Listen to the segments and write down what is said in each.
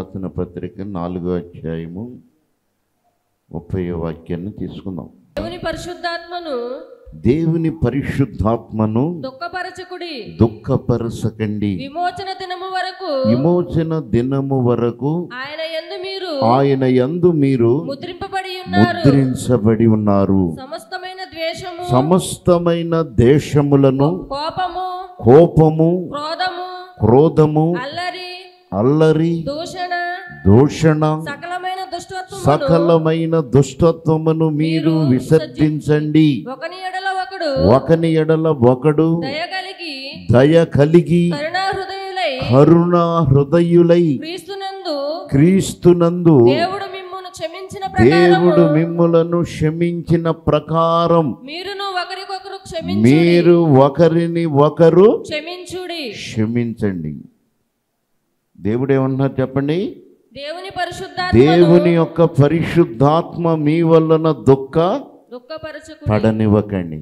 రాసిన పత్రిక నాలుగో అధ్యాయము ముప్పై వాక్యాన్ని తీసుకుందాం దేవుని పరిశుద్ధాత్మను దేవుని పరిశుద్ధాత్మను దుఃఖపరచకుడి దుఃఖపరచకండి విమోచన దినము వరకు విమోచన దినము వరకు ఆయన యందు మీరు ఆయన యందు మీరు ముద్రింపబడి ఉన్నారు ముద్రించబడి ఉన్నారు సమస్తమైన ద్వేషము సమస్తమైన దేశములను కోపము కోపము క్రోధము క్రోధము అల్లరి అల్లరి దూషణ దూషణ సకలమైన దుష్టత్వమును సకలమైన దుష్టత్వమును మీరు విసర్జించండి ఒకని ఎడల ఒకడు ఒకని ఎడల ఒకడు దయ కలిగి దయ కలిగి కరుణా హృదయులై కరుణ హృదయులై క్రీస్తునందు క్రీస్తునందు దేవుడు మిమ్మును క్షమించిన ప్రకారము దేవుడు మిమ్ములను క్షమించిన ప్రకారం మీరును ఒకరికొకరు క్షమించు మీరు ఒకరిని ఒకరు క్షమించుడి క్షమించండి దేవుడు ఏమన్నారు చెప్పండి దేవుని పరిశుద్ధాత్మను దేవుని యొక్క పరిశుద్ధాత్మ మీ వలన దుఃఖ దుఃఖపరచుకుడి పడనివ్వకండి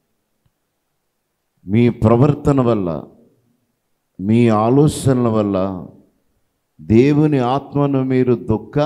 మీ ప్రవర్తన వల్ల మీ ఆలోచనల వల్ల దేవుని ఆత్మను మీరు దుఃఖ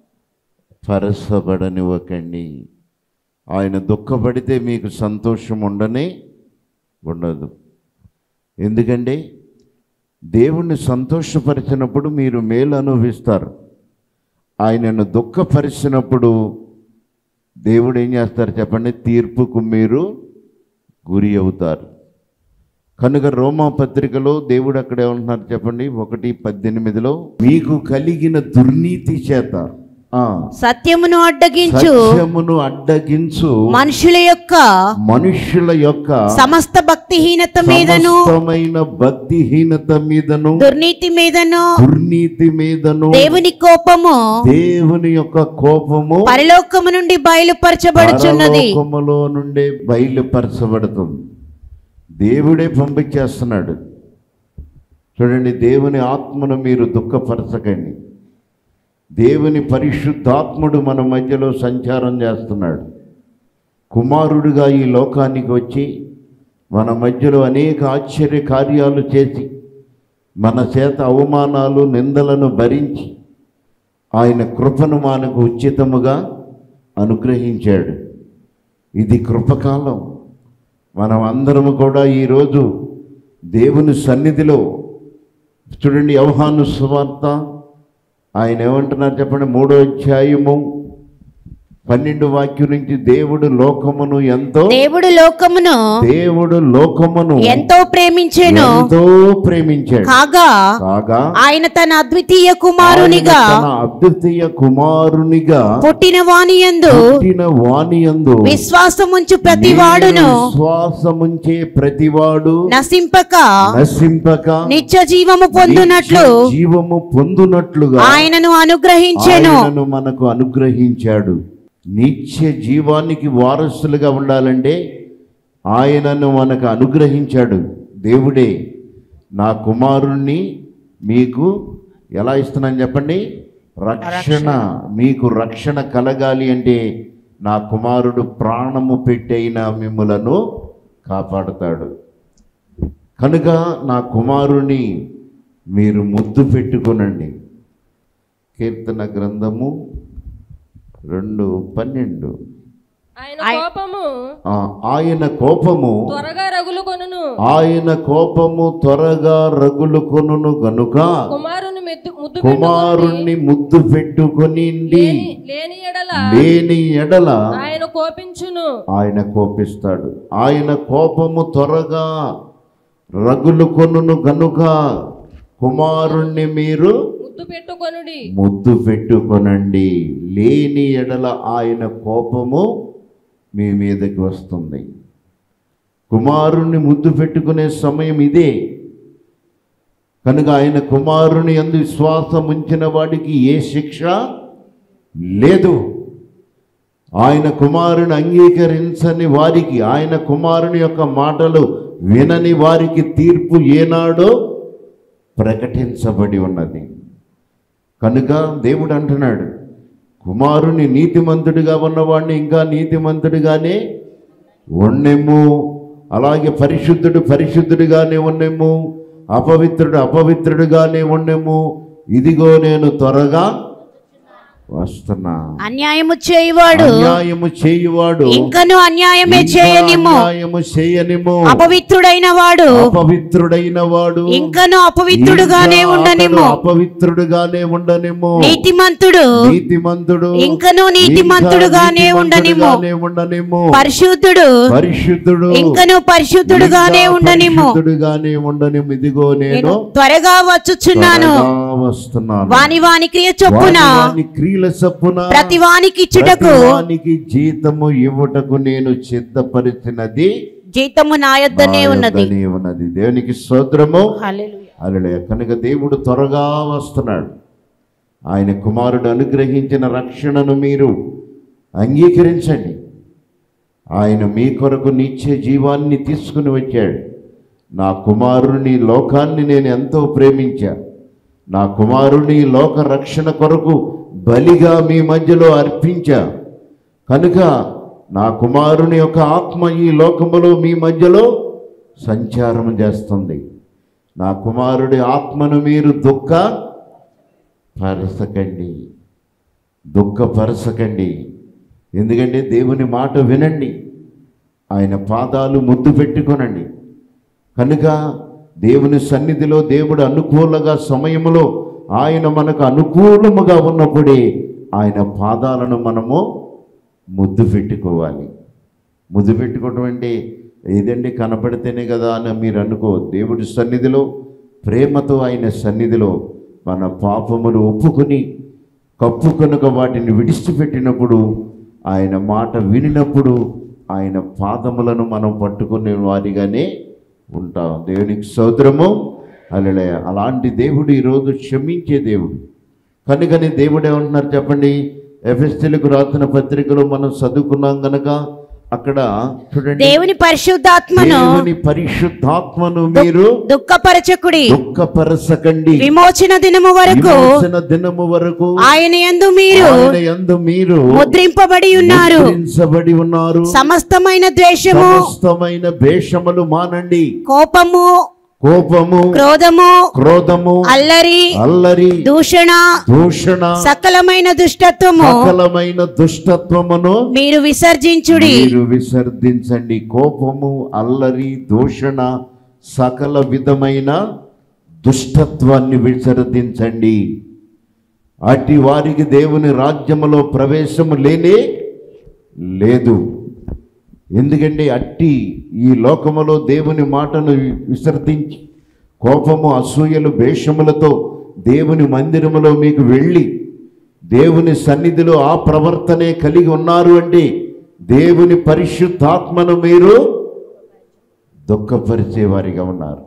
పరసబడనివ్వకండి ఆయన దుఃఖపడితే మీకు సంతోషం ఉండనే ఉండదు ఎందుకంటే దేవుణ్ణి సంతోషపరిచినప్పుడు మీరు మేలు అనుభవిస్తారు ఆయనను దుఃఖపరిచినప్పుడు దేవుడు ఏం చేస్తారు చెప్పండి తీర్పుకు మీరు గురి అవుతారు కనుక రోమా పత్రికలో దేవుడు అక్కడ ఏమంటున్నారు చెప్పండి ఒకటి పద్దెనిమిదిలో మీకు కలిగిన దుర్నీతి చేత ఆ, సత్యమును అడ్డగించు సత్యమును అడ్డగించు మనుషుల యొక్క మనుష్యుల యొక్క సమస్త భక్తిహీనత మీదను సమస్తమైన భక్తిహీనత మీదను దుర్నీతి మీదను దుర్నీతి మీదను దేవుని కోపము దేవుని యొక్క కోపము పరలోకము నుండి బయలుపరచబడుచున్నది పరలోకములో నుండే బయలుపరచబడుతుంది దేవుడే పంపించేస్తున్నాడు చూడండి దేవుని ఆత్మను మీరు దుఃఖపరచకండి దేవుని పరిశుద్ధాత్ముడు మన మధ్యలో సంచారం చేస్తున్నాడు కుమారుడుగా ఈ లోకానికి వచ్చి మన మధ్యలో అనేక ఆశ్చర్య కార్యాలు చేసి మన చేత అవమానాలు నిందలను భరించి ఆయన కృపను మనకు ఉచితముగా అనుగ్రహించాడు ఇది కృపకాలం మనం అందరము కూడా ఈరోజు దేవుని సన్నిధిలో చూడండి యవహాను సువార్త ఆయన ఏమంటున్నారు చెప్పండి మూడో అధ్యాయము పన్నెండు వాక్యం నుంచి దేవుడు లోకమును ఎంతో దేవుడు లోకమును దేవుడు లోకమును ఎంతో ప్రేమించెను ఎంతో ప్రేమించాడు కాగా కాగా ఆయన తన అద్వితీయ కుమారునిగా ఆయన తన అద్వితీయ కుమారునిగా పుట్టిన వానియందు పుట్టిన వాణియందు విశ్వాసముంచు ప్రతివాడును శ్వాసముంచే ప్రతివాడు నశింపక నశింపక నిత్య జీవము పొందునట్లు నిత్య జీవము పొందునట్లుగా ఆయనను అనుగ్రహించెను ఆయనను మనకు అనుగ్రహించాడు నిత్య జీవానికి వారసులుగా ఉండాలంటే ఆయనను మనకు అనుగ్రహించాడు దేవుడే నా కుమారుణ్ణి మీకు ఎలా ఇస్తున్నాను చెప్పండి రక్షణ మీకు రక్షణ కలగాలి అంటే నా కుమారుడు ప్రాణము పెట్టైన మిమ్ములను కాపాడుతాడు కనుక నా కుమారుని మీరు ముద్దు పెట్టుకొనండి కీర్తన గ్రంథము రెండు పన్నెండు ఆయన కోపము ఆ, ఆయన కోపము త్వరగా రగులు కొనును ఆయన కోపము త్వరగా రగులు కొనును గనుక కుమారుని మెద్దు ముద్దు కుమారుణ్ణి ముద్దు పెట్టుకొని లేని లేని ఎడల లేని ఎడల ఆయన కోపించును ఆయన కోపిస్తాడు ఆయన కోపము త్వరగా రగులు కొనును గనుక కుమారుణ్ణి మీరు ముద్దు పెట్టుకొనుడి ముద్దు పెట్టుకొనండి లేని ఎడల ఆయన కోపము మీ మీదకి వస్తుంది కుమారుణ్ణి ముద్దు పెట్టుకునే సమయం ఇదే కనుక ఆయన కుమారుని ఎందు విశ్వాసం ఉంచిన వాడికి ఏ శిక్ష లేదు ఆయన కుమారుని అంగీకరించని వారికి ఆయన కుమారుని యొక్క మాటలు వినని వారికి తీర్పు ఏనాడో ప్రకటించబడి ఉన్నది కనుక దేవుడు అంటున్నాడు కుమారుని నీతిమంతుడిగా ఉన్నవాడిని ఇంకా నీతిమంతుడిగానే ఉన్నెము అలాగే పరిశుద్ధుడు పరిశుద్ధుడిగానే ఉన్నెము అపవిత్రుడు అపవిత్రుడిగానే ఉన్నెము ఇదిగో నేను త్వరగా వస్తున్నా అన్యాయము చేయువాడు అన్యాయము చేయువాడు ఇంకను అన్యాయమే ఇంకా చేయనిము అన్యాయము చేయనిము అపవిత్రుడైన వాడు అపవిత్రుడైన వాడు ఇంకను అపవిత్రుడుగానే ఇంకా ఉండనిము అతడు అపవిత్రుడుగానే ఉండనిము నీతిమంతుడు నీతిమంతుడు ఇంకను నీతిమంతుడుగానే ఇంకా ఉండనిము నీతిమంతుడుగానే ఉండనిము పరిశుద్ధుడు పరిశుద్ధుడు ఇంకను పరిశుద్ధుడుగానే ఇంకా ఉండనిము పరిశుద్ధుడుగానే ఉండనిము ఇదిగో నేను నేను త్వరగా వచ్చుచున్నాను త్వరగా వస్తున్నాను వాని వాని క్రియ చొప్పున వాని వాని క్రియల చొప్పున ప్రతి వానికి ఇచ్చుటకు ప్రతి వానికి జీతము ఇవ్వటకు నేను సిద్ధపరిచినది జీతము నా యొద్దనే నా ఉన్నది యొద్దనే ఉన్నది దేవునికి స్తోత్రము హల్లెలూయా. అలలే కనుక దేవుడు త్వరగా వస్తున్నాడు ఆయన కుమారుడు అనుగ్రహించిన రక్షణను మీరు అంగీకరించండి ఆయన మీ కొరకు నిత్య జీవాన్ని తీసుకుని వచ్చాడు నా కుమారుని లోకాన్ని నేను ఎంతో ప్రేమించా నా కుమారుని లోక రక్షణ కొరకు బలిగా మీ మధ్యలో అర్పించా కనుక నా కుమారుని యొక్క ఆత్మ ఈ లోకములో మీ మధ్యలో సంచారం చేస్తుంది నా కుమారుడి ఆత్మను మీరు దుఃఖ పరసకండి దుఃఖపరచకండి ఎందుకంటే దేవుని మాట వినండి ఆయన పాదాలు ముద్దు పెట్టుకొనండి కనుక దేవుని సన్నిధిలో దేవుడు అనుకూలంగా సమయంలో ఆయన మనకు అనుకూలముగా ఉన్నప్పుడే ఆయన పాదాలను మనము ముద్దు పెట్టుకోవాలి ముద్దు పెట్టుకోవటం అంటే ఏదండి కనపడితేనే కదా అని మీరు అనుకో దేవుడి సన్నిధిలో ప్రేమతో ఆయన సన్నిధిలో మన పాపములు ఒప్పుకొని కప్పుకొనక వాటిని విడిచిపెట్టినప్పుడు ఆయన మాట వినినప్పుడు ఆయన పాదములను మనం పట్టుకునే వారిగానే ఉంటాం దేవునికి సోదరము అలలే అలాంటి దేవుడు ఈరోజు క్షమించే దేవుడు కనుకని దేవుడు ఏమంటున్నారు చెప్పండి ఎఫ్ఎస్టీలకు రాసిన పత్రికలో మనం చదువుకున్నాం గనక అక్కడ చూడండి దేవుని పరిశుద్ధాత్మను దేవుని పరిశుద్ధాత్మను మీరు దుఃఖపరచకుడి దుఃఖపరచకండి విమోచన దినము వరకు విమోచన దినము వరకు ఆయన యందు మీరు ఆయన యందు మీరు ముద్రింపబడి ఉన్నారు ముద్రించబడి ఉన్నారు సమస్తమైన ద్వేషము సమస్తమైన భేషములు మానండి కోపము కోపము క్రోధము క్రోధము అల్లరి అల్లరి దూషణ దూషణ సకలమైన దుష్టత్వము సకలమైన దుష్టత్వమును మీరు విసర్జించుడి మీరు విసర్జించండి కోపము అల్లరి దూషణ సకల విధమైన దుష్టత్వాన్ని విసర్జించండి అట్టి వారికి దేవుని రాజ్యములో ప్రవేశము లేనే లేదు ఎందుకంటే అట్టి ఈ లోకములో దేవుని మాటను విసర్జించి కోపము అసూయలు భేషములతో దేవుని మందిరములో మీకు వెళ్ళి దేవుని సన్నిధిలో ఆ ప్రవర్తనే కలిగి ఉన్నారు అంటే దేవుని పరిశుద్ధాత్మను మీరు దుఃఖపరిచేవారిగా ఉన్నారు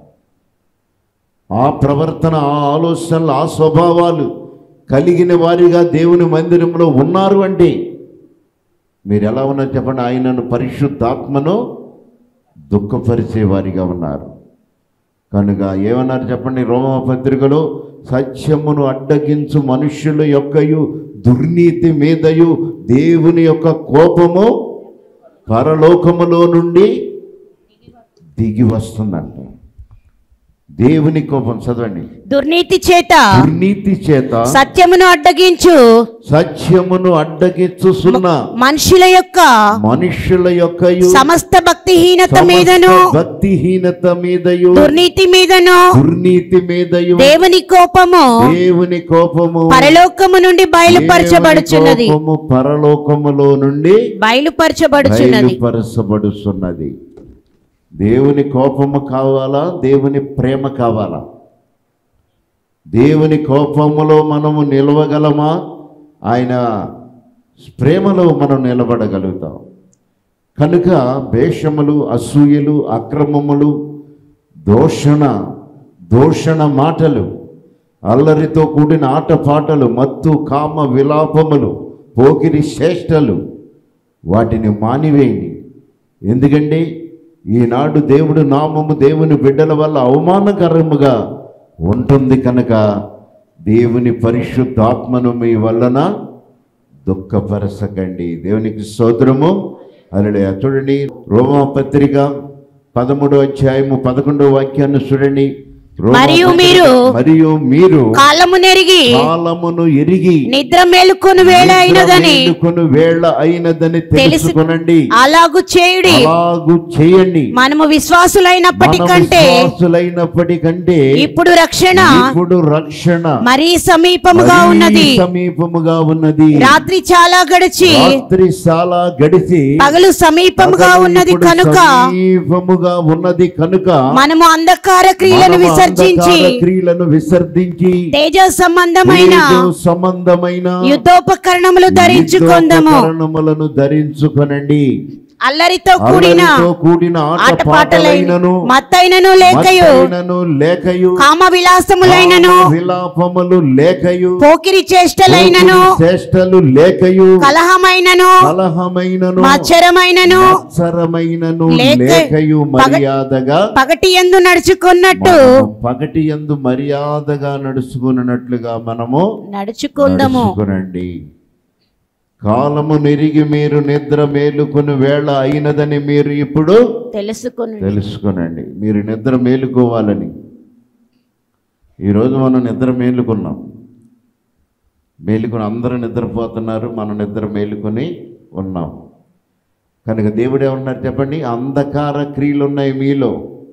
ఆ ప్రవర్తన ఆ ఆలోచనలు ఆ స్వభావాలు కలిగిన వారిగా దేవుని మందిరంలో ఉన్నారు అంటే మీరు ఎలా ఉన్నారు చెప్పండి ఆయనను పరిశుద్ధాత్మను దుఃఖపరిచేవారిగా ఉన్నారు కనుక ఏమన్నారు చెప్పండి రోమ పత్రికలో సత్యమును అడ్డగించు మనుష్యుల యొక్కయు దుర్నీతి మీదయు దేవుని యొక్క కోపము పరలోకములో నుండి దిగి వస్తుందంట దేవుని కోపం చదవండి దుర్నీతి చేత దుర్నీతి చేత సత్యమును అడ్డగించు సత్యమును అడ్డగించుసున్న మనుషుల యొక్క మనుష్యుల యొక్క సమస్త భక్తిహీనత మీదను భక్తిహీనత మీదయు దుర్నీతి మీదను దుర్నీతి మీదయు దేవుని కోపము దేవుని కోపము పరలోకము నుండి బయలుపరచబడుచున్నది దేవుని కోపము పరలోకములో నుండి బయలుపరచబడుచున్నది బయలుపరచబడుచున్నది దేవుని కోపము కావాలా దేవుని ప్రేమ కావాలా దేవుని కోపములో మనము నిలవగలమా ఆయన ప్రేమలో మనం నిలబడగలుగుతాం కనుక భేషములు అసూయలు అక్రమములు దోషణ దోషణ మాటలు అల్లరితో కూడిన ఆటపాటలు మత్తు కామ విలాపములు పోకిరి చేష్టలు వాటిని మానివేయండి ఎందుకంటే ఈనాడు దేవుడు నామము దేవుని బిడ్డల వల్ల అవమానకరముగా ఉంటుంది కనుక దేవుని పరిశుద్ధాత్మను మీ వలన దుఃఖపరచకండి దేవునికి స్తోత్రము అలడే చూడండి రోమా పత్రిక పదమూడో అధ్యాయము పదకొండో వాక్యాన్ని చూడండి మరియు మీరు మరియు మీరు కాలము నెరిగి కాలమును ఎరిగి నిద్ర మేలుకొని వేళ అయినదని మేలుకొని వేళ అయినదని తెలుసుకొనండి అలాగు చేయుడి అలాగు చేయండి మనము విశ్వాసులైనప్పటికంటే విశ్వాసులైనప్పటికంటే ఇప్పుడు రక్షణ ఇప్పుడు రక్షణ మరీ సమీపముగా మరీ ఉన్నది సమీపముగా ఉన్నది రాత్రి చాలా గడిచి రాత్రి చాలా గడిచి పగలు సమీపముగా పగలు ఉన్నది ఇప్పుడు కనుక సమీపముగా ఉన్నది కనుక మనము అంధకార క్రియలను మనము విసర్జించి అంధకార క్రియలను విసర్జించి తేజ సంబంధమైన తేజో సంబంధమైన యుద్ధోపకరణములు ధరించుకుందాము యుద్ధోపకరణములను ధరించుకొనండి అల్లరితో కూడిన అల్లరితో కూడిన ఆటపాటలైన ఆటపాటలైనను మత్తైనను లేకయు మత్తైనను లేకయు కామ విలాసములైనను కామ విలాపములు లేకయు పోకిరి చేష్టలైనను చేష్టలు లేకయు కలహమైనను కలహమైనను మత్సరమైనను మత్సరమైనను లేక- లేకయు పగ- మర్యాదగా పగటి ఎందు నడుచుకున్నట్టు మనము పగటి యందు మర్యాదగా నడుచుకున్నట్లుగా మనము నడుచుకుందాము నడుచుకునండి కాలము నెరిగి మీరు నిద్ర మేలుకుని వేళ అయినదని మీరు ఇప్పుడు తెలుసుకుని తెలుసుకునండి మీరు నిద్ర మేలుకోవాలని ఈరోజు మనం నిద్ర మేలుకున్నాం మేలుకొని అందరూ నిద్రపోతున్నారు మనం నిద్ర మేలుకొని ఉన్నాం కనుక దేవుడు ఏమన్నారు చెప్పండి అంధకార క్రియలు ఉన్నాయి మీలో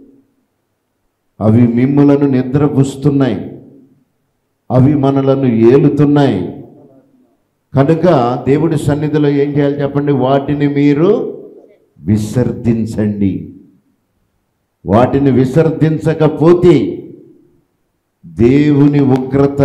అవి మిమ్ములను నిద్రపుస్తున్నాయి అవి మనలను ఏలుతున్నాయి కనుక దేవుడి సన్నిధిలో ఏం చేయాలి చెప్పండి వాటిని మీరు విసర్జించండి వాటిని విసర్జించకపోతే దేవుని ఉగ్రత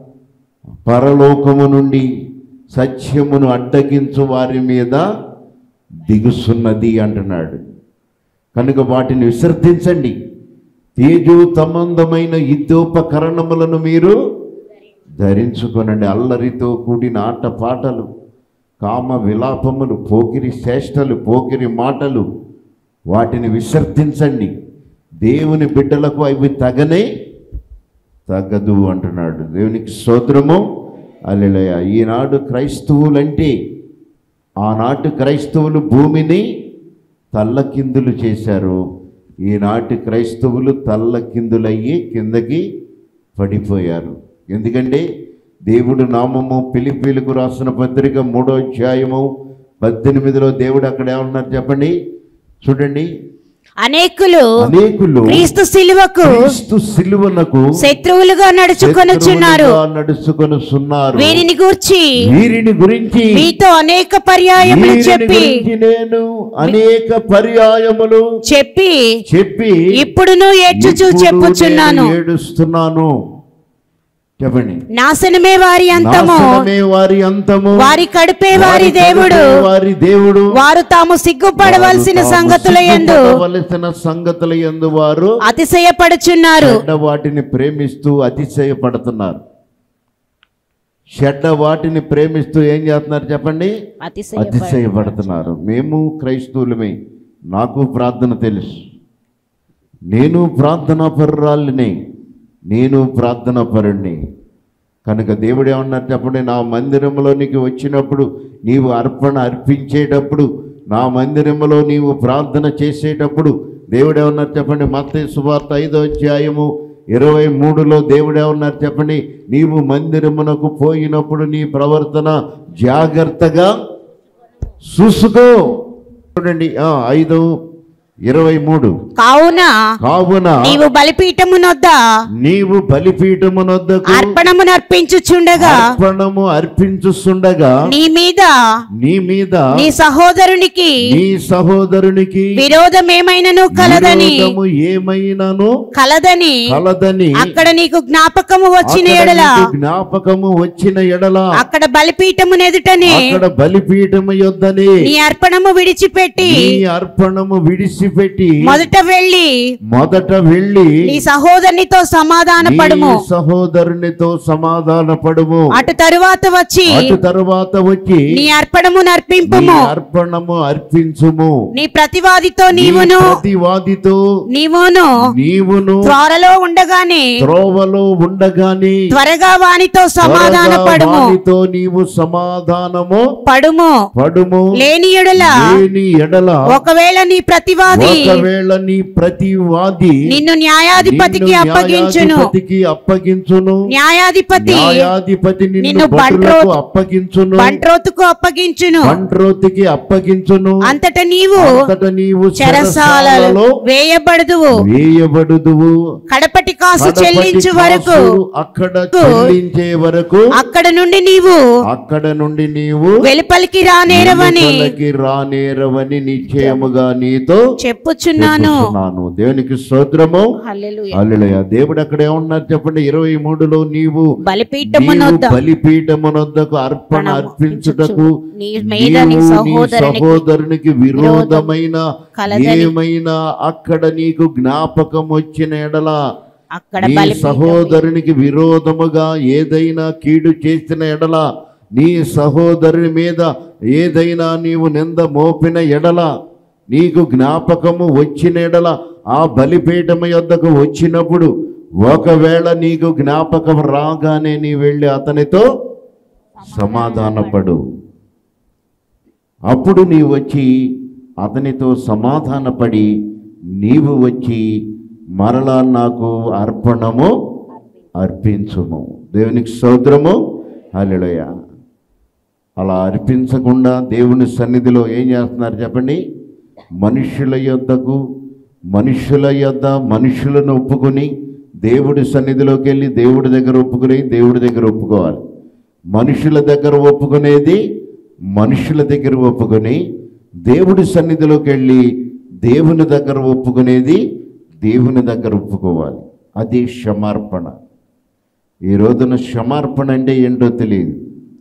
పరలోకము నుండి సత్యమును అడ్డగించు వారి మీద దిగుసున్నది అంటున్నాడు కనుక వాటిని విసర్జించండి తేజో సంబంధమైన యుద్ధోపకరణములను మీరు ధరించుకొనండి అల్లరితో కూడిన ఆట పాటలు కామ విలాపములు పోకిరి చేష్టలు పోకిరి మాటలు వాటిని విసర్జించండి దేవుని బిడ్డలకు అవి తగనే తగదు అంటున్నాడు దేవునికి స్తోత్రము అల్లెలయ ఈనాడు క్రైస్తవులంటే ఆనాటి క్రైస్తవులు భూమిని తల్లకిందులు చేశారు ఈనాటి క్రైస్తవులు తల్లకిందులయ్యి కిందకి పడిపోయారు ఎందుకంటే దేవుడు నామము పిలిపిలకు రాసిన పత్రిక మూడో అధ్యాయము పద్దెనిమిదిలో దేవుడు అక్కడ ఏమన్నారు చెప్పండి చూడండి అనేకులు అనేకులు క్రీస్తు శిలువకు క్రీస్తు సిలువనకు శత్రువులుగా నడుచుకొనుచున్నారు శత్రువులుగా నడుచుకొనుచున్నారు వీరిని గూర్చి వీరిని గురించి మీతో అనేక పర్యాయములు వీరిని చెప్పి గురించి నేను అనేక పర్యాయములు చెప్పి చెప్పి ఇప్పుడును ఏడ్చుచూ ఇప్పుడు చెప్పుచున్నాను నేను ఏడుస్తున్నాను చెప్పండి నాశనమే వారి అంతము నాశనమే వారి అంతము వారి కడుపే వారి వారి దేవుడు కడుపే వారి దేవుడు వారు తాము సిగ్గుపడవలసిన వారు తాము సంగతుల యందు సిగ్గుపడవలసిన సంగతుల యందు వారు అతిశయపడుచున్నారు చెడ్డ వాటిని ప్రేమిస్తూ అతిశయపడుతున్నారు చెడ్డ వాటిని ప్రేమిస్తూ ఏం చేస్తున్నారు చెప్పండి అతిశయపడుతున్నారు మేము క్రైస్తవులమే నాకు ప్రార్థన తెలుసు నేను ప్రార్థనా పరురాలిని నేను ప్రార్థనా పరుణ్ణి కనుక దేవుడు ఏమన్నారు చెప్పండి నా మందిరంలోనికి వచ్చినప్పుడు నీవు అర్పణ అర్పించేటప్పుడు నా మందిరంలో నీవు ప్రార్థన చేసేటప్పుడు దేవుడు ఏమన్నారు చెప్పండి మత్తయి సువార్త ఐదో అధ్యాయము ఇరవై మూడులో దేవుడు ఏమన్నారు చెప్పండి నీవు మందిరమునకు పోయినప్పుడు నీ ప్రవర్తన జాగ్రత్తగా చూసుకో చూడండి ఆ, ఐదు ఇరవై మూడు కావున కావున నీవు బలిపీఠమునొద్ద నీవు బలిపీఠమునొద్దకు అర్పణమును అర్పించుచుండగా అర్పణము అర్పించుస్తుండగా నీ మీద నీ మీద నీ సహోదరునికి నీ సహోదరునికి విరోధమేమైనను కలదని విరోధము ఏమైనాను కలదని కలదని అక్కడ నీకు జ్ఞాపకము వచ్చిన అక్కడ ఎడల నీకు జ్ఞాపకము వచ్చిన ఎడల అక్కడ బలిపీఠమునెదుటనే అక్కడ బలిపీఠము యొద్దని నీ అర్పణము విడిచిపెట్టి నీ అర్పణము విడిచిపెట్టి మొదట వెళ్ళి మొదట వెళ్ళి నీ సహోదరునితో సమాధాన పడుము నీ సహోదరునితో సమాధాన పడుము అటు తరువాత వచ్చి అటు తరువాత వచ్చి నీ అర్పణము నీ నర్పింపుము అర్పణము అర్పించుము నీ ప్రతివాదితో నీ నీవును ప్రతివాదితో నీవును నీవును త్వరలో ఉండగానే త్రోవలో ఉండగాని త్వరగా వానితో సమాధాన త్వరగా పడుము వానితో నీవు సమాధానము పడుము పడుము లేని ఎడల లేని ఎడల ఒకవేళ నీ ప్రతివాది వాది ఒకవేళ నీ ప్రతివాది నిన్ను న్యాయాధిపతికి నిన్ను అప్పగించును న్యాయాధిపతికి అప్పగించును న్యాయాధిపతి న్యాయాధిపతి నిన్ను నిన్ను భటులకు బంట్రోతు- అప్పగించును బంట్రోతుకు అప్పగించును బంట్రోతికి అప్పగించును అంతట నీవు అంతట నీవు చెరసాలలో చెరసాలలో వేయబడదువు వేయబడుదువు కడపటి కాసు కడపటి చెల్లించు వరకు కాసు అక్కడ చెల్లించే వరకు అక్కడ నుండి నీవు అక్కడ నుండి నీవు వెలుపలికి రానేరవని వెలుపలకి రానేరవని నిశ్చయముగా నీతో చెప్పుచున్నాను చెప్పుచున్నాను దేవునికి స్తోత్రము హల్లెలూయా. హల్లెలూయా దేవుడు అక్కడ ఏమన్నారు చెప్పండి ఇరవై మూడులో నీవు బలిపీఠమునొద్ద నీవు బలిపీఠమునొద్దకు అర్పణ అర్పించుటకు నీ మీద నీ నీవు నీ సహోదరునికి సహోదరునికి విరోధమైన కలదని ఏమైనా అక్కడ నీకు జ్ఞాపకం వచ్చిన ఎడల అక్కడ నీ బలిపీఠం సహోదరునికి విరోధముగా ఏదైనా కీడు చేసిన ఎడల నీ సహోదరుని మీద ఏదైనా నీవు నింద మోపిన ఎడల నీకు జ్ఞాపకము వచ్చిన ఎడల ఆ బలిపీఠము యొద్దకు వచ్చినప్పుడు ఒకవేళ నీకు జ్ఞాపకం రాగానే నీ వెళ్ళి అతనితో సమాధానపడు అప్పుడు నీవు వచ్చి అతనితో సమాధానపడి నీవు వచ్చి మరలా నాకు అర్పణము అర్పించుము దేవునికి స్తోత్రము హల్లెలూయా అలా అర్పించకుండా దేవుని సన్నిధిలో ఏం చేస్తున్నారు చెప్పండి మనుషుల యొద్దకు మనుషుల యొద్ద మనుషులను ఒప్పుకొని దేవుడి సన్నిధిలోకి వెళ్ళి దేవుడి దగ్గర ఒప్పుకుని దేవుడి దగ్గర ఒప్పుకోవాలి మనుషుల దగ్గర ఒప్పుకునేది మనుషుల దగ్గర ఒప్పుకొని దేవుడి సన్నిధిలోకి వెళ్ళి దేవుని దగ్గర ఒప్పుకునేది దేవుని దగ్గర ఒప్పుకోవాలి అది క్షమార్పణ ఈ రోజున క్షమార్పణ అంటే ఏంటో తెలియదు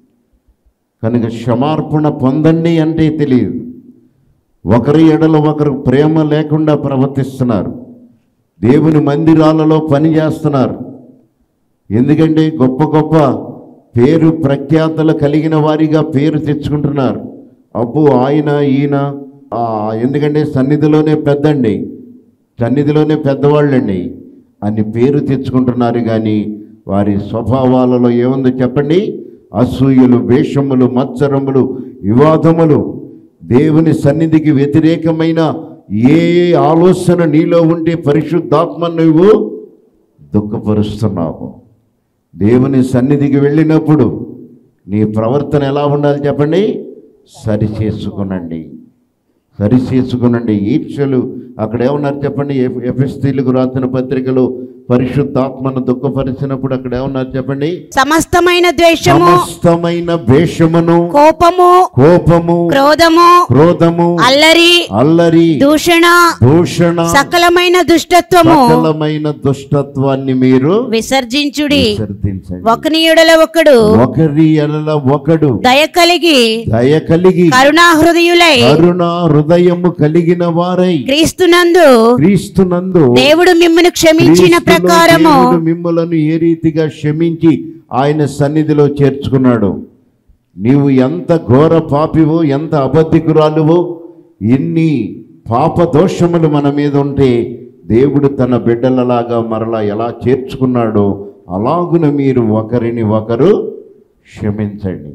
కనుక క్షమార్పణ పొందండి అంటే తెలియదు ఒకరి ఎడల ఒకరు ప్రేమ లేకుండా ప్రవర్తిస్తున్నారు దేవుని మందిరాలలో పని చేస్తున్నారు ఎందుకంటే గొప్ప గొప్ప పేరు ప్రఖ్యాతలు కలిగిన వారిగా పేరు తెచ్చుకుంటున్నారు అబ్బో ఆయన ఈయన ఆ, ఎందుకంటే సన్నిధిలోనే పెద్దండి సన్నిధిలోనే పెద్దవాళ్ళండి అని పేరు తెచ్చుకుంటున్నారు కానీ వారి స్వభావాలలో ఏముందో చెప్పండి అసూయలు వేషములు మత్సరములు వివాదములు దేవుని సన్నిధికి వ్యతిరేకమైన ఏ ఆలోచన నీలో ఉంటే పరిశుద్ధాత్మ నువ్వు దుఃఖపరుస్తున్నావు దేవుని సన్నిధికి వెళ్ళినప్పుడు నీ ప్రవర్తన ఎలా ఉండాలి చెప్పండి సరి చేసుకునండి సరి చేసుకునండి ఈర్ష్యలు అక్కడ ఏమన్నారు చెప్పండి ఎఫ్- ఎఫెస్తీలకు రాసిన పత్రికలో పరిశుద్ధాత్మను దుఃఖపరిచినప్పుడు అక్కడ ఏమన్నారు చెప్పండి సమస్తమైన ద్వేషము సమస్తమైన వేషమును కోపము కోపము క్రోధము క్రోధము అల్లరి అల్లరి దూషణ దూషణ సకలమైన దుష్టత్వము సకలమైన దుష్టత్వాన్ని మీరు విసర్జించుడి విసర్జించండి ఒకని ఎడల ఒకడు ఒకరి ఎడల ఒకడు దయ కలిగి దయ కలిగి కరుణాహృదయులై కరుణ హృదయము కలిగిన వారై క్రీస్తునందు క్రీస్తునందు దేవుడు మిమ్మల్ని క్షమించిన క్రీస్తులో ప్రకారము దేవుడు మిమ్మలను ఏ రీతిగా క్షమించి ఆయన సన్నిధిలో చేర్చుకున్నాడు నీవు ఎంత ఘోర పాపివో ఎంత అబద్ధికురాలువో ఎన్ని పాప దోషములు మన మీద ఉంటే దేవుడు తన బిడ్డలలాగా మరలా ఎలా చేర్చుకున్నాడో అలాగున మీరు ఒకరిని ఒకరు క్షమించండి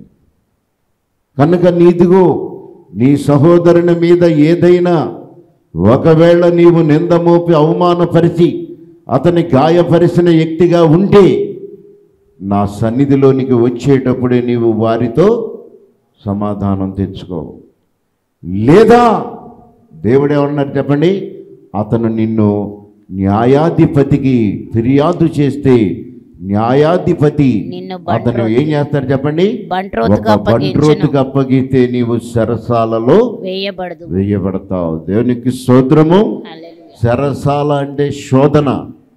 కనుక నీదిగో నీ సహోదరుని మీద ఏదైనా ఒకవేళ నీవు నింద మోపి అవమానపరిచి అతని గాయపరిచిన వ్యక్తిగా ఉంటే నా సన్నిధిలోనికి వచ్చేటప్పుడే నీవు వారితో సమాధానం తెచ్చుకో లేదా దేవుడు ఏమన్నారు చెప్పండి అతను నిన్ను న్యాయాధిపతికి ఫిర్యాదు చేస్తే న్యాయాధిపతి నిన్ను అతను ఏం చేస్తాడు చెప్పండి బంట్రోతుకు ఒక బంట్రోతుకు అప్పగిస్తే నీవు సరసాలలో వేయబడదు వేయబడతావు దేవునికి స్తోత్రము శరసాల అంటే శోధన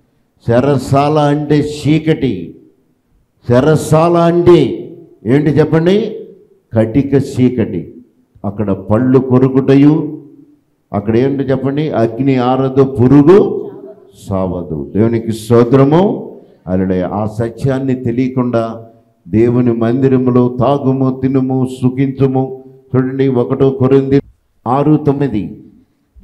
శరసాల అంటే చీకటి శరసాల అంటే ఏంటి చెప్పండి కటిక చీకటి అక్కడ పళ్ళు కొరుకుటయు అక్కడ ఏంటి చెప్పండి అగ్ని ఆరదు పురుగు సావదు దేవునికి స్తోత్రము అలడే ఆ సత్యాన్ని తెలియకుండా దేవుని మందిరములో తాగుము తినుము సుఖించుము చూడండి ఒకటో కొరింది ఆరు తొమ్మిది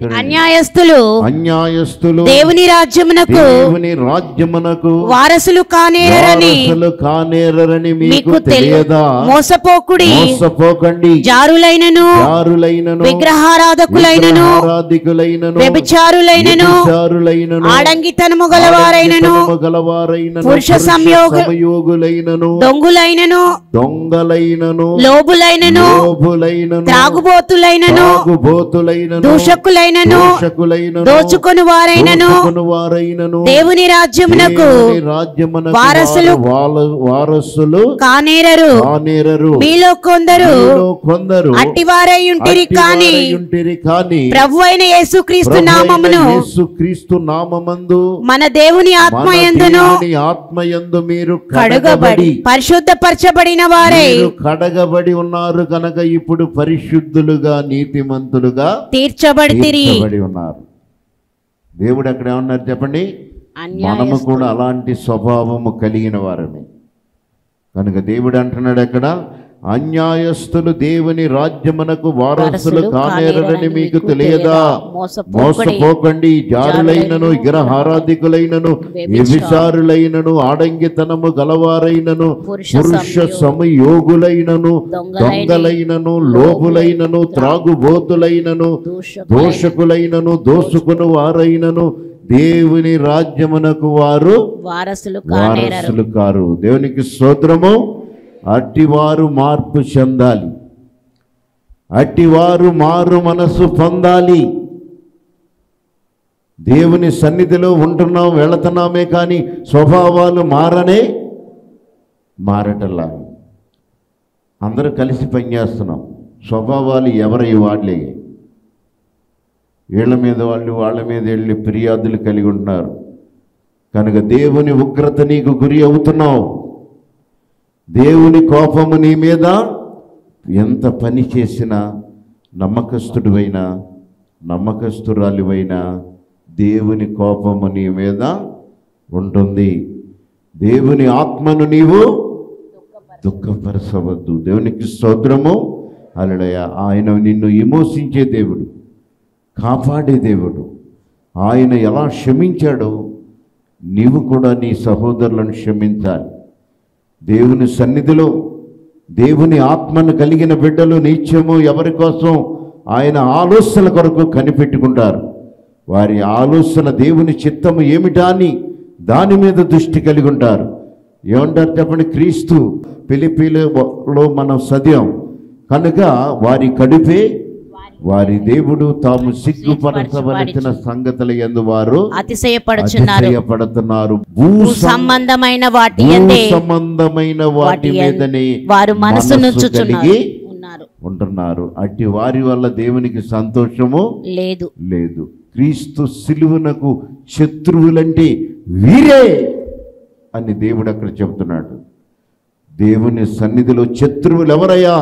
చూడండి. అన్యాయస్తులు అన్యాయస్తులు దేవుని రాజ్యమునకు దేవుని రాజ్యమునకు వారసులు కానేరని వారసులు కానేరని మీకు మీకు తెలియదా మోసపోకుడి మోసపోకండి జారులైనను జారులైనను విగ్రహారాధకులైనను విగ్రహారాధికులైనను వ్యభిచారులైనను వ్యభిచారులైనను ఆడంగితనము గలవారైనను ఆడంగితనము గలవారైనను పురుష పురుష సంయోగ- సంయోగులైనను దొంగులైనను దొంగలైనను లోబులైనను లోభులైనను త్రాగుబోతులైనను తాగుబోతులైనను దూషకులైనను దూషకులైనను దోచుకొని వారైనను వారైనను దేవుని రాజ్యమునకు రాజ్యమునకు వారసులు- వారు వాల- వారసులు కానేరరు కానేరరు మీలో కొందరు మీలో కొందరు అట్టివారై ఉంటిరి కాని అట్టివారయుంటిరి కాని ప్రభు అయిన యేసుక్రీస్తు నామమును క్రీస్తు నామమందు మన దేవుని మన ఆత్మయందును దేవుని ఆత్మయందు మీరు కడుగబడి కడగబడి పరిశుద్ధపరచబడిన వారై మీరు కడగబడి ఉన్నారు కనుక ఇప్పుడు పరిశుద్ధులుగా నీతిమంతులుగా తీర్చబడితిరి తీర్చబడి ఉన్నారు దేవుడు అక్కడ ఏమన్నారు చెప్పండి మనము కూడా అలాంటి స్వభావము కలిగిన వారమే కనుక దేవుడు అంటున్నాడు అక్కడ అన్యాయస్తులు దేవుని రాజ్యమునకు వారసులు వారసులు కానేరని కానేరని మీకు మీకు తెలియదా తెలియదా? మోసపోకడి. మోసపోకండి జారులైనను విగ్రహారాధికులైనను వ్యభిచారులైనను ఆడంగితనము గలవారైనను పురుష పురుష సంయోగ- సమయోగులైనను దొంగలైన- దొంగలైనను లోబులైనను త్రాగుబోతులైనను దూషకులైన- దోషకులైనను దోసుకుని వారైనను దేవుని రాజ్యమునకు వారు వారసులు కానేరరు వారసులు కారు దేవునికి స్తోత్రము అట్టివారు మార్పు చెందాలి అట్టివారు మారు మనసు పొందాలి దేవుని సన్నిధిలో ఉంటున్నాం వెళుతున్నామే కానీ స్వభావాలు మారనే మారటల్లా అందరూ కలిసి పనిచేస్తున్నాం స్వభావాలు ఎవరి వాళ్ళే వీళ్ళ మీద వాళ్ళు వాళ్ళ మీద వెళ్ళి ఫిర్యాదులు కలిగి ఉంటున్నారు కనుక దేవుని ఉగ్రత నీకు గురి అవుతున్నావు దేవుని కోపము నీ మీద ఎంత పని చేసినా నమ్మకస్తుడివైనా నమ్మకస్తురాలివైనా దేవుని కోపము నీ మీద ఉంటుంది దేవుని ఆత్మను నీవు దుఃఖపరచవద్దు దేవునికి స్తోత్రము అలడయ ఆయన నిన్ను విమోచించే దేవుడు కాపాడే దేవుడు ఆయన ఎలా క్షమించాడో నీవు కూడా నీ సహోదరులను క్షమించాలి దేవుని సన్నిధిలో దేవుని ఆత్మను కలిగిన బిడ్డలు నిత్యము ఎవరి కోసం ఆయన ఆలోచనల కొరకు కనిపెట్టుకుంటారు వారి ఆలోచన దేవుని చిత్తము ఏమిటా అని దాని మీద దృష్టి కలిగి ఉంటారు ఏమంటారు చెప్పండి క్రీస్తు పిలిపిలో మనం సద్యం కనుక వారి కడుపే వారి దేవుడు తాము సిగ్గుపరచవలసిన సంగతుల ఎందు వారు అతిశయపడుచున్నారు అతిశయపడుతున్నారు భూ భూ సంబంధమైన వాటి భూ అందే సంబంధమైన వాటి వాటి మీదనే వారు మనసు మనస్సు నుంచుచున్నారు కలిగి ఉన్నారు ఉంటున్నారు అట్టి వారి వల్ల దేవునికి సంతోషము లేదు లేదు క్రీస్తు సిలువనకు శత్రువులంటే వీరే అని దేవుడు అక్కడ చెబుతున్నాడు దేవుని సన్నిధిలో శత్రువులు ఎవరయ్యా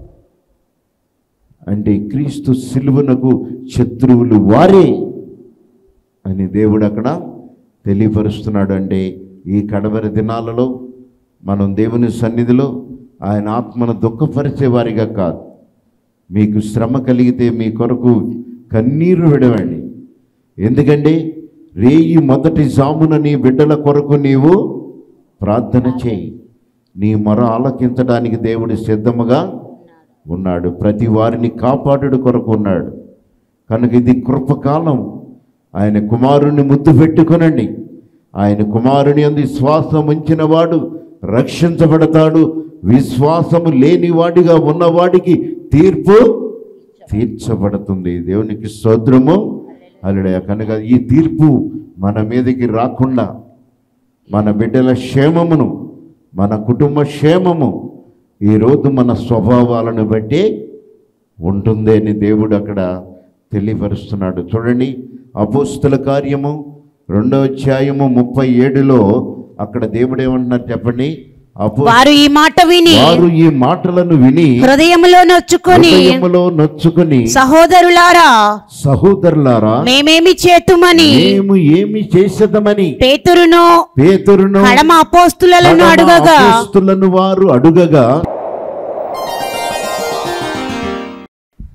అంటే క్రీస్తు సిలువనకు శత్రువులు వారే అని దేవుడు అక్కడ తెలియపరుస్తున్నాడు అంటే ఈ కడవరి దినాలలో మనం దేవుని సన్నిధిలో ఆయన ఆత్మను దుఃఖపరిచే వారిగా కాదు మీకు శ్రమ కలిగితే మీ కొరకు కన్నీరు విడవండి ఎందుకంటే రేయి మొదటి జామున నీ బిడ్డల కొరకు నీవు ప్రార్థన చేయి నీ మొర ఆలకించడానికి దేవుడు సిద్ధముగా ఉన్నాడు ప్రతి వారిని కాపాడుడు కొరకు ఉన్నాడు కనుక ఇది కృపకాలం ఆయన కుమారుని ముద్దు పెట్టుకొనండి ఆయన కుమారుని అందు విశ్వాసం ఉంచిన వాడు రక్షించబడతాడు విశ్వాసము లేనివాడిగా ఉన్నవాడికి తీర్పు తీర్చబడుతుంది దేవునికి స్తోత్రము అల్లుడే కనుక ఈ తీర్పు మన మీదకి రాకుండా మన బిడ్డల క్షేమమును మన కుటుంబ క్షేమము ఈరోజు మన స్వభావాలను బట్టి ఉంటుంది అని దేవుడు అక్కడ తెలియపరుస్తున్నాడు చూడండి అపోస్తుల కార్యము రెండో అధ్యాయము ముప్పై ఏడులో అక్కడ దేవుడు ఏమంటున్నారు చెప్పండి అపో వారు ఈ మాట విని వారు ఈ మాటలను విని హృదయములో నొచ్చుకొని హృదయములో నొచ్చుకొని సహోదరులారా సహోదరులారా మేమేమి చేతుమని మేము ఏమి చేసేదమని పేతురును పేతురును కడమ అపోస్తులను కడమ అడుగగా అపోస్తులను వారు అడుగగా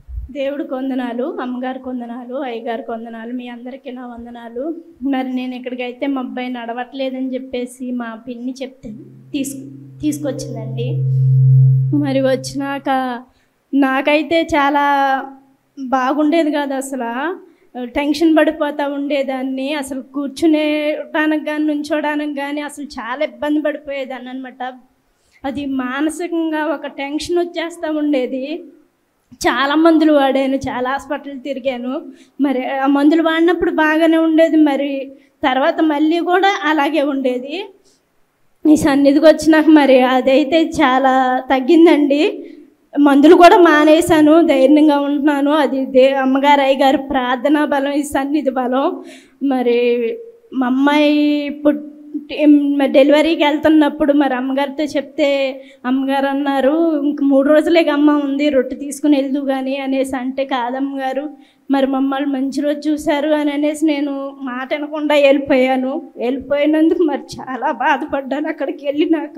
దేవుడికి వందనాలు అమ్మగారికి వందనాలు అయ్యగారికి వందనాలు మీ అందరికీ నా వందనాలు మరి నేను ఇక్కడికైతే మా అబ్బాయి నడవట్లేదని చెప్పేసి మా పిన్ని చెప్తే తీసుకు తీసుకొచ్చిందండి మరి వచ్చినాక నాకైతే చాలా బాగుండేది కాదు అసలు టెన్షన్ పడిపోతూ ఉండేదాన్ని అసలు కూర్చునేటానికి కానీ నుంచోడానికి కానీ అసలు చాలా ఇబ్బంది పడిపోయేదాన్ని అనమాట అది మానసికంగా ఒక టెన్షన్ వచ్చేస్తూ ఉండేది చాలా మందులు వాడాను చాలా హాస్పిటల్ తిరిగాను మరి ఆ మందులు వాడినప్పుడు బాగానే ఉండేది మరి తర్వాత మళ్ళీ కూడా అలాగే ఉండేది ఈ సన్నిధికి వచ్చినాక మరి అదైతే చాలా తగ్గిందండి మందులు కూడా మానేశాను ధైర్యంగా ఉంటున్నాను అది దే అమ్మగారు అయ్యగారు ప్రార్థనా బలం ఈ సన్నిధి బలం మరి మా అమ్మాయి పుట్టి మరి డెలివరీకి వెళ్తున్నప్పుడు మరి అమ్మగారితో చెప్తే అమ్మగారు అన్నారు ఇంక మూడు రోజులే అమ్మ ఉంది రొట్టె తీసుకుని వెళ్దు కానీ అనేసి అంటే కాదమ్మగారు మరి మమ్మల్ని మంచి రోజు చూశారు అని అనేసి నేను మాట వినకుండా వెళ్ళిపోయాను వెళ్ళిపోయినందుకు మరి చాలా బాధపడ్డాను అక్కడికి వెళ్ళినాక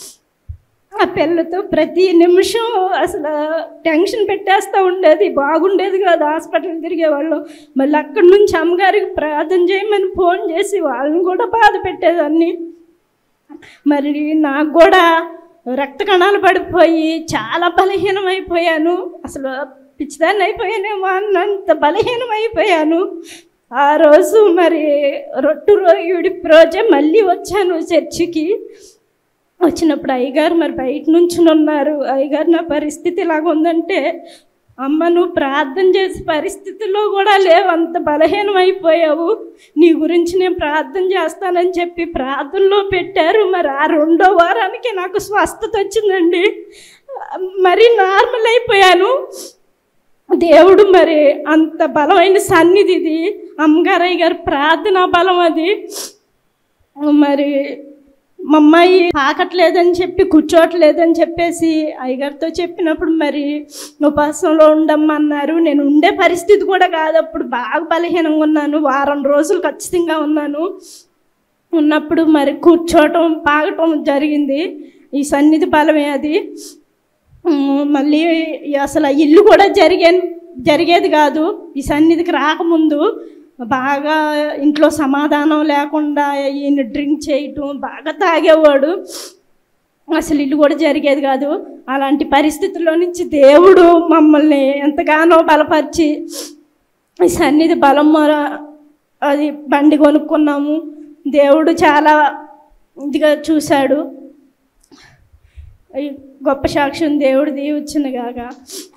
ఆ పిల్లతో ప్రతి నిమిషం అసలు టెన్షన్ పెట్టేస్తూ ఉండేది బాగుండేది కాదు హాస్పిటల్ తిరిగేవాళ్ళు మళ్ళీ అక్కడి నుంచి అమ్మగారికి ప్రార్థన చేయమని ఫోన్ చేసి వాళ్ళని కూడా బాధ పెట్టేదాన్ని మరి నాకు కూడా రక్త కణాలు పడిపోయి చాలా బలహీనమైపోయాను అసలు పిచ్చిదాన్ని అయిపోయానేమో అన్నంత బలహీనమైపోయాను ఆ రోజు మరి రొట్టు రోజు రోజే మళ్ళీ వచ్చాను చర్చికి వచ్చినప్పుడు అయ్యగారు మరి బయట నుంచి ఉన్నారు అయ్యగారు నా పరిస్థితి ఇలాగ ఉందంటే అమ్మ నువ్వు ప్రార్థన చేసే పరిస్థితిలో కూడా లేవు అంత బలహీనం అయిపోయావు నీ గురించి నేను ప్రార్థన చేస్తానని చెప్పి ప్రార్థనలో పెట్టారు మరి ఆ రెండో వారానికి నాకు స్వస్థత వచ్చిందండి మరి నార్మల్ అయిపోయాను దేవుడు మరి అంత బలమైన సన్నిధి ఇది అమ్మగారయ్య గారు ప్రార్థన బలం అది మరి మా అమ్మాయి తాకట్లేదని చెప్పి కూర్చోట్లేదని చెప్పేసి అయ్యగారితో చెప్పినప్పుడు మరి ఉపాసంలో ఉండమన్నారు నేను ఉండే పరిస్థితి కూడా కాదు అప్పుడు బాగా బలహీనంగా ఉన్నాను వారం రోజులు ఖచ్చితంగా ఉన్నాను ఉన్నప్పుడు మరి కూర్చోవటం పాగటం జరిగింది ఈ సన్నిధి బలమే అది ఉమ్, మళ్ళీ అసలు ఆ ఇల్లు కూడా జరిగే జరిగేది కాదు ఈ సన్నిధికి రాకముందు బాగా ఇంట్లో సమాధానం లేకుండా ఈయన డ్రింక్ చేయటం బాగా తాగేవాడు అసలు ఇల్లు కూడా జరిగేది కాదు అలాంటి పరిస్థితుల్లో నుంచి దేవుడు మమ్మల్ని ఎంతగానో బలపరిచి ఈ సన్నిధి బలం మొర అది బండి కొనుక్కున్నాము దేవుడు చాలా ఇదిగా చూశాడు ఈ గొప్ప సాక్ష్యం దేవుడు దీవిచ్చిన గాక